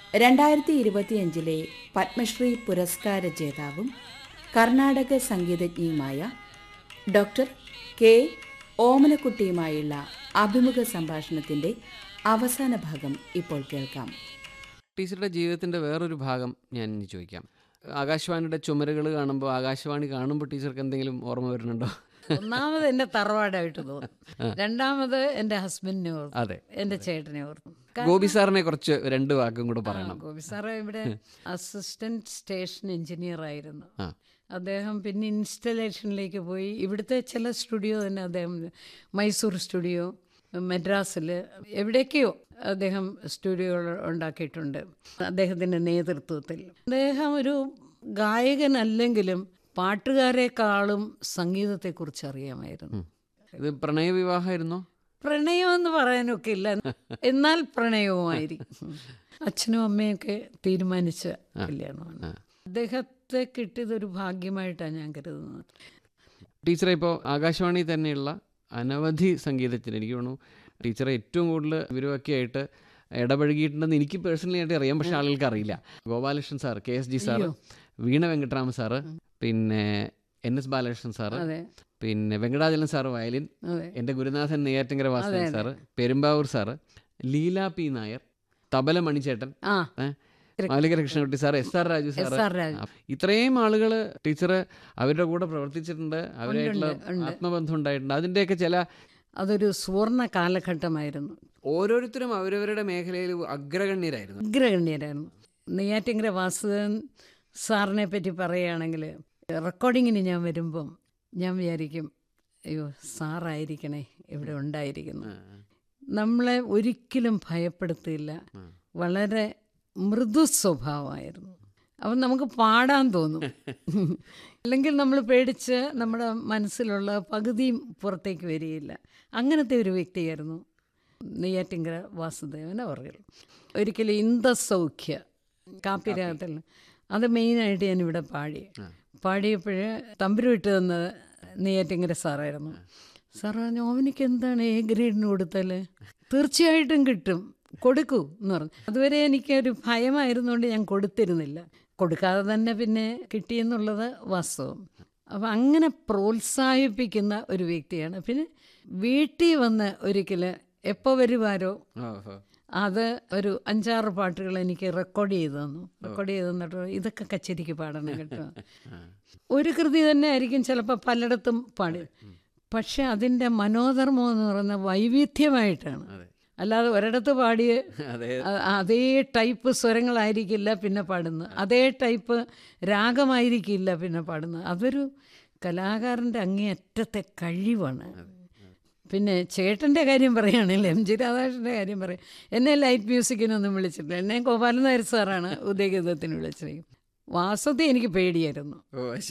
രണ്ടായിരത്തി ഇരുപത്തിയഞ്ചിലെ പത്മശ്രീ പുരസ്കാര ജേതാവും കർണാടക സംഗീതജ്ഞയുമായ ഡോക്ടർ കെ ഓമനക്കുട്ടിയുമായുള്ള അഭിമുഖ സംഭാഷണത്തിന്റെ അവസാന ഭാഗം ഇപ്പോൾ കേൾക്കാം ടീച്ചറുടെ ജീവിതത്തിൻ്റെ വേറൊരു ഭാഗം ഞാൻ ഇനി ചോദിക്കാം ആകാശവാണിയുടെ ചുമരുകൾ കാണുമ്പോൾ ആകാശവാണി കാണുമ്പോൾ ടീച്ചർക്ക് എന്തെങ്കിലും ഓർമ്മ വരുന്നുണ്ടോ ഒന്നാമത് എൻ്റെ തറവാടായിട്ട് തോന്നും രണ്ടാമത് എൻ്റെ ഹസ്ബൻഡിനെ ഓർക്കും അതെ എൻ്റെ ചേട്ടനെ ഓർക്കും ഗോപി സാറിനെ കുറിച്ച് രണ്ട് വാക്കും കൂടെ പറയണം ഗോപി സാറ് ഇവിടെ അസിസ്റ്റന്റ് സ്റ്റേഷൻ എഞ്ചിനീയർ ആയിരുന്നു ആ. അദ്ദേഹം പിന്നെ ഇൻസ്റ്റലേഷനിലേക്ക് പോയി ഇവിടുത്തെ ചില സ്റ്റുഡിയോ തന്നെ അദ്ദേഹം മൈസൂർ സ്റ്റുഡിയോ മദ്രാസിൽ എവിടേക്കോ അദ്ദേഹം സ്റ്റുഡിയോകൾ ഉണ്ടാക്കിയിട്ടുണ്ട് അദ്ദേഹത്തിൻ്റെ നേതൃത്വത്തിൽ അദ്ദേഹം ഒരു ഗായകനല്ലെങ്കിലും പാട്ടുകാരെക്കാളും സംഗീതത്തെക്കുറിച്ച് അറിയാമായിരുന്നു ഇത് പ്രണയവിവാഹമായിരുന്നോ പ്രണയം എന്ന് പറയാനൊക്കെ ഇല്ല എന്നാൽ പ്രണയവുമായിരിക്കും അച്ഛനും അമ്മയൊക്കെ തീരുമാനിച്ച കല്യാണമാണ് അദ്ദേഹത്തെ കിട്ടിയത് ഒരു ഭാഗ്യമായിട്ടാണ് ഞാൻ കരുതുന്നത് ടീച്ചറെ ഇപ്പോൾ ആകാശവാണി തന്നെയുള്ള അനവധി സംഗീതജ്ഞർ എനിക്ക് തോന്നുന്നു ടീച്ചറെ ഏറ്റവും കൂടുതൽ ഇവരുമൊക്കെ ആയിട്ട് ഇടപഴകിയിട്ടുണ്ടെന്ന് എനിക്ക് പേഴ്സണലി ആയിട്ട് അറിയാം പക്ഷെ ആളുകൾക്ക് അറിയില്ല Gopalakrishnan sir K S G sir Veena Venkataraman sir പിന്നെ എൻ എസ് ബാലകൃഷ്ണൻ സാറ് അതെ പിന്നെ വെങ്കടാചലൻ സാറ് വയലിൻ അതെ എൻ്റെ ഗുരുനാഥൻ Neyyattinkara Vasudevan sir Perumbavoor sir Leela P Nair tabla മണിച്ചേട്ടൻ ആ Malika Krishnakutty sir S R Raju sir S R Raju ഇത്രയും ആളുകൾ ടീച്ചർ അവരുടെ കൂടെ പ്രവർത്തിച്ചിട്ടുണ്ട് അവരായിട്ടുള്ള ആത്മബന്ധം ഉണ്ടായിട്ടുണ്ട് അതിൻ്റെയൊക്കെ ചില അതൊരു സുവർണ കാലഘട്ടമായിരുന്നു ഓരോരുത്തരും അവരവരുടെ മേഖലയിൽ അഗ്രഗണ്യരായിരുന്നു അഗ്രഗണ്യരായിരുന്നു നെയ്യാറ്റിങ്കര വാസുദേവൻ സാറിനെ പറ്റി പറയുകയാണെങ്കിൽ റെക്കോർഡിങ്ങിന് ഞാൻ വരുമ്പം ഞാൻ വിചാരിക്കും അയ്യോ സാറായിരിക്കണേ ഇവിടെ ഉണ്ടായിരിക്കുന്നു നമ്മളെ ഒരിക്കലും ഭയപ്പെടുത്തില്ല വളരെ മൃദു സ്വഭാവമായിരുന്നു അപ്പം നമുക്ക് പാടാൻ തോന്നും അല്ലെങ്കിൽ നമ്മൾ പേടിച്ച് നമ്മുടെ മനസ്സിലുള്ള പകുതിയും പുറത്തേക്ക് വരികയില്ല അങ്ങനത്തെ ഒരു വ്യക്തിയായിരുന്നു നെയ്യാറ്റിങ്കര വാസുദേവൻ അവർ ഒരിക്കലും ഇന്ദസൗഖ്യ കാപ്പിരാഗത്തിൽ അത് മെയിനായിട്ട് ഞാൻ ഇവിടെ പാടി പാടിയപ്പോൾ തമ്പുരുവിട്ട് തന്നത് നെയ്യാറ്റിങ്കര സാറായിരുന്നു സാർ പറഞ്ഞു ഓവനിക്ക് എന്താണ് എ ഗ്രേഡിന് കൊടുത്താൽ തീർച്ചയായിട്ടും കിട്ടും കൊടുക്കൂ എന്ന് പറഞ്ഞു അതുവരെ എനിക്കൊരു ഭയമായിരുന്നുകൊണ്ട് ഞാൻ കൊടുത്തിരുന്നില്ല കൊടുക്കാതെ തന്നെ പിന്നെ കിട്ടിയെന്നുള്ളത് വാസ്തവം അപ്പം അങ്ങനെ പ്രോത്സാഹിപ്പിക്കുന്ന ഒരു വ്യക്തിയാണ് പിന്നെ വീട്ടിൽ വന്ന് ഒരിക്കൽ എപ്പോൾ വരുവാരോ അത് ഒരു അഞ്ചാറ് പാട്ടുകൾ എനിക്ക് റെക്കോർഡ് ചെയ്ത് തന്നു റെക്കോർഡ് ചെയ്ത് തന്നിട്ട് ഇതൊക്കെ കച്ചേരിക്ക് പാടണം കേട്ടോ ഒരു കൃതി തന്നെ ആയിരിക്കും ചിലപ്പോൾ പലയിടത്തും പാടി പക്ഷെ അതിൻ്റെ മനോധർമ്മം എന്ന് പറയുന്നത് വൈവിധ്യമായിട്ടാണ് അല്ലാതെ ഒരിടത്ത് പാടിയ അതെ അ- അതേ ടൈപ്പ് സ്വരങ്ങളായിരിക്കില്ല പിന്നെ പാടുന്നത് അതേ ടൈപ്പ് രാഗമായിരിക്കില്ല പിന്നെ പാടുന്നത് അതൊരു കലാകാരൻ്റെ അങ്ങേയറ്റത്തെ കഴിവാണ് പിന്നെ ചേട്ടൻ്റെ കാര്യം പറയുകയാണെങ്കിൽ എം ജി രാധാകൃഷ്ണൻ്റെ കാര്യം പറയും എന്നെ ലൈറ്റ് മ്യൂസിക്കിനൊന്നും വിളിച്ചിട്ടില്ല എന്നെ ഗോപാലൻ നായർ സാറാണ് ഉദയഗീതത്തിന് വിളിച്ചത് വാസത്തെ എനിക്ക് പേടിയായിരുന്നു ഓ